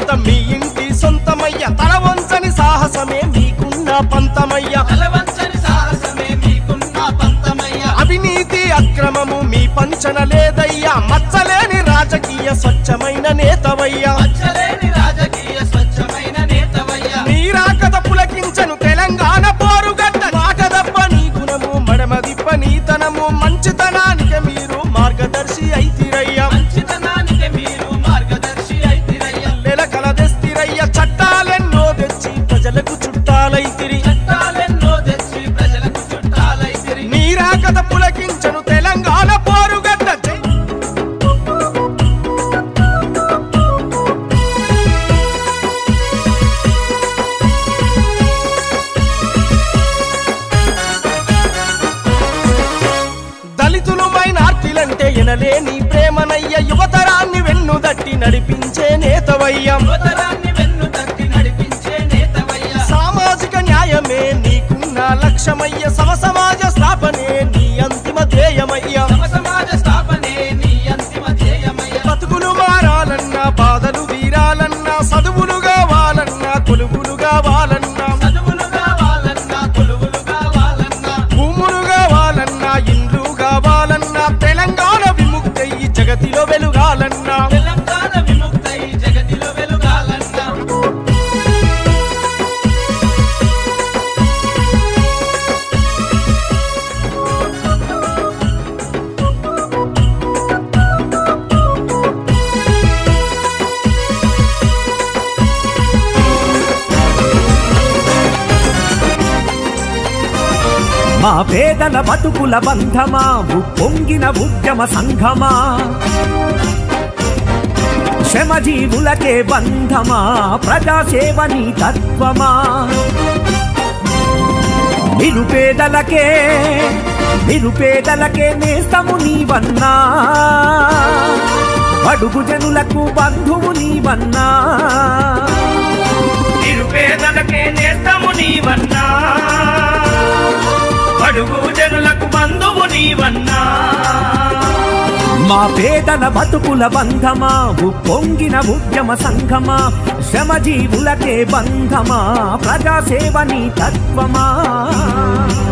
సంపద మీ ఇంటి సొంతమయ్య తల వంచని సాహసమే మీకున్న పంతమయ్య తలవంచని సాహసమే మీకున్న పంతమయ్య అవినీతి అక్రమము మీ పంచన లేదయ్యా మచ్చలేని రాజకీయ స్వచ్ఛమైన నేతవయ్యా మచ్చలేని రాజకీయ స్వచ్ఛమైన నేతవయ్య నీరాకత పులకించను తెలంగాణ పోరుగడ్డ మాట దప్ప నీ గుణము మడమదిప్ప నీతనము మంచితనానికి మీరు మార్గదర్శి అయితిరయ్యా మంచితనానికి మీరు మార్గదర్శి అయితిరయ్య నెల కలదెస్తిరయ్య చట్టాలెన్నో తెచ్చి ప్రజలకు చుట్టాలైతిరి చట్టాలెన్నో తెచ్చి ప్రజలకు చుట్టాలైతిరి నీరాకత పులకించను తెలంగాణ పోరుగడ్డ జై దళితులు మైనార్టీలంటే ఎనలేని ప్రేమనయ్య యువతరాన్ని వెన్నుదట్టి నడిపించే నేతవయ్య యువతరాన్ని వెన్ను తట్టి నడిపించే నేతవయ్య సామాజిక న్యాయమే నీకున్న లక్ష్యమయ్య సమ సమాజ స్థాపనే నీ అంతిమ ధ్యేయమయ్య సమ సమాజ స్థాపనే నీ అంతిమ ధ్యేయమయ్య బతుకులు మారాలన్నా బాధలు వీరాలన్నా చదువులు కావాలన్నా కొలువులు కావాలన్నా చదువులు కావాలన్నా కొలువులు కావాలన్నా భూములు కావాలన్నా ఇండ్లు కావాలన్నా తెలంగాణ విముక్తయి జగతిలో వెలుగాలన్నా తెలంగాణ విముక్తై జగతిలో వెలుగాలన్నా మా పేదల బతుకుల బంధమా పొంగిన ఉద్యమ సంఘమా శ్రమజీవులకే బంధమా ప్రజాసేవని తత్వమా నిరుపేదలకే నిరుపేదలకే నేస్తము నీవన్నా అడుగు జనులకు బంధువు నీవన్నా నిరుపేదలకే నేస్తము నీవన్నా అడుగు జనులకు బంధువు నీవన్నా మా పేదల బతుకుల బంధమా పొంగిన ఉద్యమ సంఘమా శ్రమజీవులకే బంధమా ప్రజాసేవని తత్వమా